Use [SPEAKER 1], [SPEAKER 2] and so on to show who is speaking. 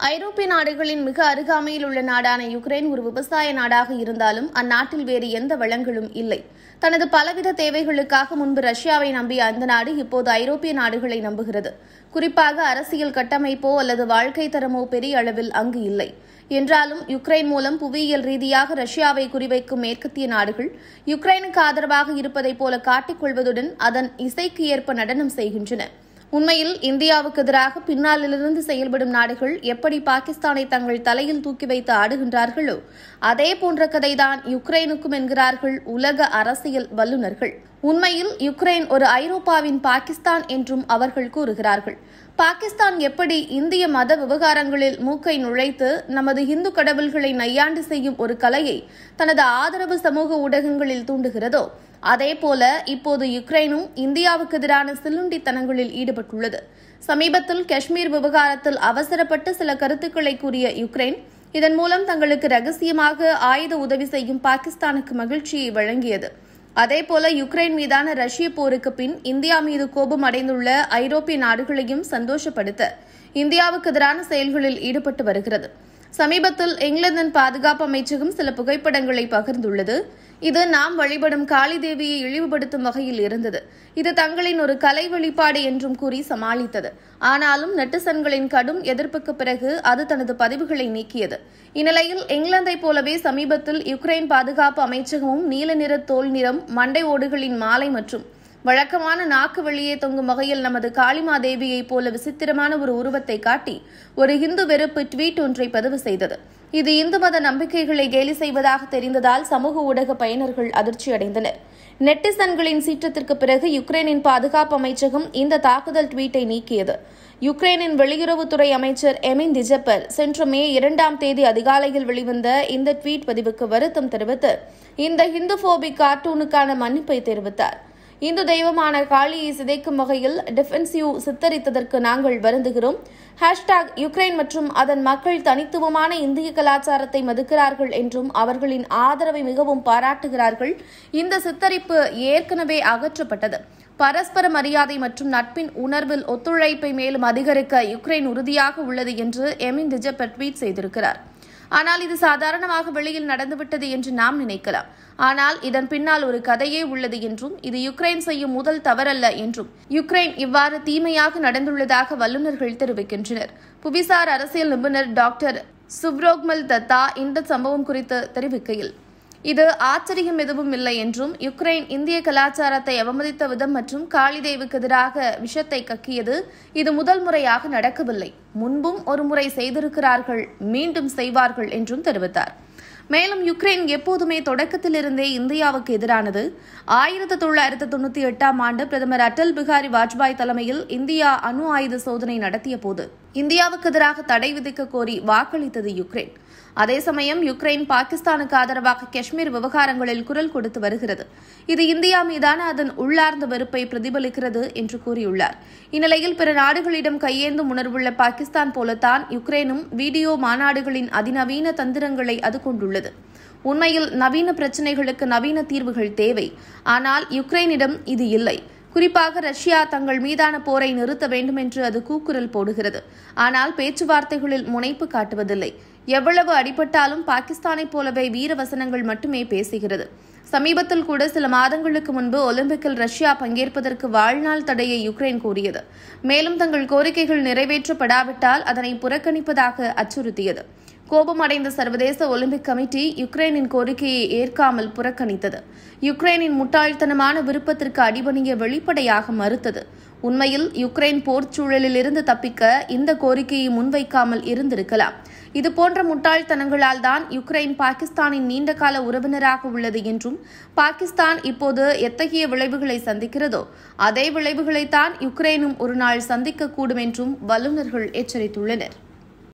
[SPEAKER 1] ஐரோப்பிய நாடுகளின் மிக அருகாமையில் உள்ள நாடான யுக்ரைன் ஒரு விவசாய நாடாக இருந்தாலும் அந்நாட்டில் வேறு எந்த வளங்களும் இல்லை தனது பலவித தேவைகளுக்காக முன்பு ரஷ்யாவை நம்பிய அந்த நாடு இப்போது ஐரோப்பிய நாடுகளை நம்புகிறது குறிப்பாக அரசியல் கட்டமைப்போ அல்லது வாழ்க்கை தரமோ பெரிய அளவில் அங்கு இல்லை என்றாலும் யுக்ரைன் மூலம் புவியியல் ரீதியாக ரஷ்யாவை குறிவைக்கும் மேற்கத்திய நாடுகள் யுக்ரைனுக்கு ஆதரவாக இருப்பதைப் போல காட்டிக்கொள்வதுடன் அதன் இசைக்கு ஏற்ப நடனம் செய்கின்றன உண்மையில் இந்தியாவுக்கு எதிராக பின்னாலிலிருந்து செயல்படும் நாடுகள் எப்படி பாகிஸ்தானை தங்கள் தலையில் தூக்கி வைத்து ஆடுகின்றார்களோ அதே போன்ற கதைதான் யுக்ரைனுக்கும் என்கிறார்கள் உலக அரசியல் வல்லுநர்கள் உண்மையில் யுக்ரைன் ஒரு ஐரோப்பாவின் பாகிஸ்தான் என்றும் அவர்கள் கூறுகிறார்கள் பாகிஸ்தான் எப்படி இந்திய மத விவகாரங்களில் மூக்கை நுழைத்து நமது இந்து கடவுள்களை நையாண்டு செய்யும் ஒரு கலையை தனது ஆதரவு சமூக ஊடகங்களில் தூண்டுகிறதோ அதேபோல இப்போது யுக்ரைனும் இந்தியாவுக்கு எதிரான சில்லுண்டித்தனங்களில் ஈடுபட்டுள்ளது சமீபத்தில் காஷ்மீர் விவகாரத்தில் அவசரப்பட்டு சில கருத்துக்களை கூறிய யுக்ரைன் இதன் மூலம் தங்களுக்கு ரகசியமாக ஆயுத உதவி செய்யும் பாகிஸ்தானுக்கு மகிழ்ச்சியை வழங்கியது அதேபோல யுக்ரைன் மீதான ரஷ்ய போருக்கு பின் இந்தியா மீது கோபம் அடைந்துள்ள ஐரோப்பிய நாடுகளையும் சந்தோஷப்படுத்த இந்தியாவுக்கு எதிரான செயல்களில் ஈடுபட்டு வருகிறது சமீபத்தில் இங்கிலாந்தின் பாதுகாப்பு அமைச்சகம் சில புகைப்படங்களை பகிர்ந்துள்ளது இது நாம் வழிபடும் காளி தேவியை இழிவுபடுத்தும் வகையில் இருந்தது இது தங்களின் ஒரு கலை வெளிப்பாடு என்றும் கூறி சமாளித்தது ஆனாலும் நெட்டிசன்களின் கடும் எதிர்ப்புக்கு பிறகு அது தனது பதிவுகளை நீக்கியது இந்நிலையில் இங்கிலாந்தைப் போலவே சமீபத்தில் யுக்ரைன் பாதுகாப்பு அமைச்சகமும் நீல நிற தோல் நிறம் மண்டை ஓடுகளின் மாலை மற்றும் வழக்கமான நாக்கு வெளியே தொங்கும் வகையில் நமது காளிமா தேவியைப் போல விசித்திரமான ஒரு உருவத்தை காட்டி ஒரு இந்து வெறுப்பு ட்வீட் ஒன்றை பதிவு செய்தது இது இந்து மத நம்பிக்கைகளை கேலி செய்வதாக தெரிந்ததால் சமூக ஊடக பயனர்கள் அதிர்ச்சியடைந்தனர் நெட்டிசன்களின் சீற்றத்திற்கு பிறகு யுக்ரைனின் பாதுகாப்பு அமைச்சகம் இந்த தாக்குதல் ட்வீட்டை நீக்கியது யுக்ரைனின் வெளியுறவுத்துறை அமைச்சர் எமின் திஜப்பர் சென்ற மே இரண்டாம் தேதி அதிகாலையில் வெளிவந்த இந்த ட்வீட் பதிவுக்கு வருத்தம் தெரிவித்து இந்த ஹிந்துபோபிக் கார்ட்டூனுக்கான மன்னிப்பை தெரிவித்தார் இந்து தெய்வமான காளியை சிதைக்கும் வகையில் டிஃபென்சிவ் சித்தரித்ததற்கு நாங்கள் வருந்துகிறோம் ஹேஷ்டாக் யுக்ரைன் மற்றும் அதன் மக்கள் தனித்துவமான இந்திய கலாச்சாரத்தை மதிக்கிறார்கள் என்றும் அவர்களின் ஆதரவை மிகவும் பாராட்டுகிறார்கள் இந்த சித்தரிப்பு ஏற்கனவே அகற்றப்பட்டது பரஸ்பர மரியாதை மற்றும் நட்பின் உணர்வில் ஒத்துழைப்பை மேலும் அதிகரிக்க யுக்ரைன் உறுதியாக உள்ளது என்று எமின் டிஜப்பர் ட்வீட் செய்திருக்கிறார் ஆனால் இது சாதாரணமாக வெளியில் நடந்துவிட்டது என்று நாம் நினைக்கலாம் ஆனால் இதன் பின்னால் ஒரு கதையே உள்ளது என்றும் இது யுக்ரைன் செய்யும் முதல் தவறல்ல என்றும் யுக்ரைன் இவ்வாறு தீமையாக நடந்துள்ளதாக வல்லுநர்கள் தெரிவிக்கின்றனர் புவிசார் அரசியல் நிபுணர் டாக்டர் சுப்ரோக்மல் தத்தா இந்த சம்பவம் குறித்து தெரிவிக்கையில் இது ஆச்சரியம் எதுவும் இல்லை என்றும் யுக்ரைன் இந்திய கலாச்சாரத்தை அவமதித்த விதம் மற்றும் காளிதேவுக்கு எதிராக விஷத்தை கக்கியது இது முதல் முறையாக நடக்கவில்லை முன்பும் ஒரு முறை செய்திருக்கிறார்கள் மீண்டும் செய்வார்கள் என்றும் தெரிவித்தார் மேலும் யுக்ரைன் எப்போதுமே தொடக்கத்திலிருந்தே இந்தியாவுக்கு எதிரானது ஆயிரத்தி தொள்ளாயிரத்து தொண்ணூத்தி எட்டாம் ஆண்டு பிரதமர் அடல் பிகாரி வாஜ்பாய் தலைமையில் இந்தியா அணு ஆயுத சோதனை நடத்திய போது இந்தியாவுக்கு எதிராக தடை விதிக்க கோரி வாக்களித்தது யுக்ரைன் அதே சமயம் யுக்ரைன் பாகிஸ்தானுக்கு ஆதரவாக காஷ்மீர் விவகாரங்களில் குரல் கொடுத்து வருகிறது இது இந்தியா மீதான அதன் உள்ளார்ந்த வெறுப்பை பிரதிபலிக்கிறது என்று கூறியுள்ளார் இந்நிலையில் பிற நாடுகளிடம் கையேந்தும் உணர்வுள்ள பாகிஸ்தான் போலத்தான் யுக்ரைனும் வீடியோ மாநாடுகளின் அதிநவீன தந்திரங்களை அது கொண்டுள்ளது உண்மையில் நவீன பிரச்சினைகளுக்கு நவீன தீர்வுகள் தேவை ஆனால் யுக்ரைனிடம் இது இல்லை குறிப்பாக ரஷ்யா தங்கள் மீதான போரை நிறுத்த வேண்டும் என்று அது கூக்குரல் போடுகிறது ஆனால் பேச்சுவார்த்தைகளில் முனைப்பு காட்டுவதில்லை எவ்வளவு அடிபட்டாலும் பாகிஸ்தானைப் போலவே வீர வசனங்கள் மட்டுமே பேசுகிறது சமீபத்தில் கூட சில மாதங்களுக்கு முன்பு ஒலிம்பிக்கில் ரஷ்யா பங்கேற்பதற்கு வாழ்நாள் தடையை யுக்ரைன் கூறியது மேலும் தங்கள் கோரிக்கைகள் நிறைவேற்றப்படாவிட்டால் அதனை புறக்கணிப்பதாக அச்சுறுத்தியது கோபமடைந்த சர்வதேச ஒலிம்பிக் கமிட்டி யுக்ரைனின் கோரிக்கையை ஏற்காமல் புறக்கணித்தது யுக்ரைனின் முட்டாள்தனமான விருப்பத்திற்கு அடிபணிய வெளிப்படையாக மறுத்தது உண்மையில் யுக்ரைன் போர் சூழலில் இருந்து தப்பிக்க இந்த கோரிக்கையை முன்வைக்காமல் இருந்திருக்கலாம் இதுபோன்ற முட்டாள்தனங்களால் தான் யுக்ரைன் பாகிஸ்தானின் நீண்டகால உறவினராக உள்ளது என்றும் பாகிஸ்தான் இப்போது எத்தகைய விளைவுகளை சந்திக்கிறதோ அதே விளைவுகளைத்தான் யுக்ரைனும் ஒரு நாள் சந்திக்கக்கூடும் என்றும் வல்லுநர்கள் எச்சரித்துள்ளனர்